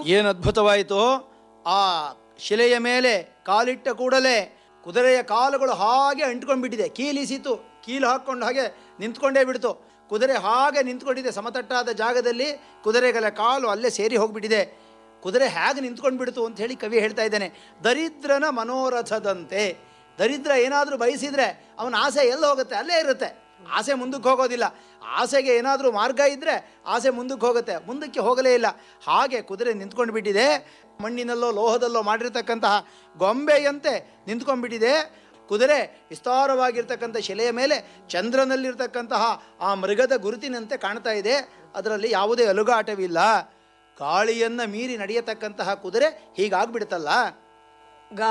ಏನು ಅದ್ಭುತವಾಯಿತು ಆ ಶಿಲೆಯ ಮೇಲೆ ಕಾಲಿಟ್ಟ ಕೂಡಲೇ ಕುದುರೆಯ ಕಾಲುಗಳು ಹಾಗೆ ಅಂಟ್ಕೊಂಡ್ಬಿಟ್ಟಿದೆ ಕೀಲಿಸಿತು ಕೀಲು ಹಾಕ್ಕೊಂಡು ಹಾಗೆ ನಿಂತ್ಕೊಂಡೇ ಬಿಡ್ತು ಕುದುರೆ ಹಾಗೆ ನಿಂತ್ಕೊಂಡಿದೆ ಸಮತಟ್ಟಾದ ಜಾಗದಲ್ಲಿ ಕುದುರೆಗಳ ಕಾಲು ಅಲ್ಲೇ ಸೇರಿ ಹೋಗ್ಬಿಟ್ಟಿದೆ ಕುದುರೆ ಹೇಗೆ ನಿಂತ್ಕೊಂಡು ಬಿಡ್ತು ಅಂತ ಹೇಳಿ ಕವಿ ಹೇಳ್ತಾ ಇದ್ದಾನೆ ದರಿದ್ರನ ಮನೋರಥದಂತೆ ದರಿದ್ರ ಏನಾದರೂ ಬಯಸಿದ್ರೆ ಅವನ ಆಸೆ ಎಲ್ಲಿ ಹೋಗುತ್ತೆ ಅಲ್ಲೇ ಇರುತ್ತೆ ಆಸೆ ಮುಂದಕ್ಕೆ ಹೋಗೋದಿಲ್ಲ ಆಸೆಗೆ ಏನಾದರೂ ಮಾರ್ಗ ಇದ್ದರೆ ಆಸೆ ಮುಂದಕ್ಕೆ ಹೋಗುತ್ತೆ ಮುಂದಕ್ಕೆ ಹೋಗಲೇ ಇಲ್ಲ ಹಾಗೆ ಕುದುರೆ ನಿಂತ್ಕೊಂಡು ಬಿಟ್ಟಿದೆ ಮಣ್ಣಿನಲ್ಲೋ ಲೋಹದಲ್ಲೋ ಮಾಡಿರ್ತಕ್ಕಂತಹ ಗೊಂಬೆಯಂತೆ ನಿಂತ್ಕೊಂಡ್ಬಿಟ್ಟಿದೆ ಕುದುರೆ ವಿಸ್ತಾರವಾಗಿರ್ತಕ್ಕಂಥ ಶಿಲೆಯ ಮೇಲೆ ಚಂದ್ರನಲ್ಲಿರ್ತಕ್ಕಂತಹ ಆ ಮೃಗದ ಗುರುತಿನಂತೆ ಕಾಣ್ತಾ ಇದೆ ಅದರಲ್ಲಿ ಯಾವುದೇ ಅಲುಗಾಟವಿಲ್ಲ ಗಾಳಿಯನ್ನು ಮೀರಿ ನಡೆಯತಕ್ಕಂತಹ ಕುದುರೆ ಹೀಗಾಗ್ಬಿಡುತ್ತಲ್ಲ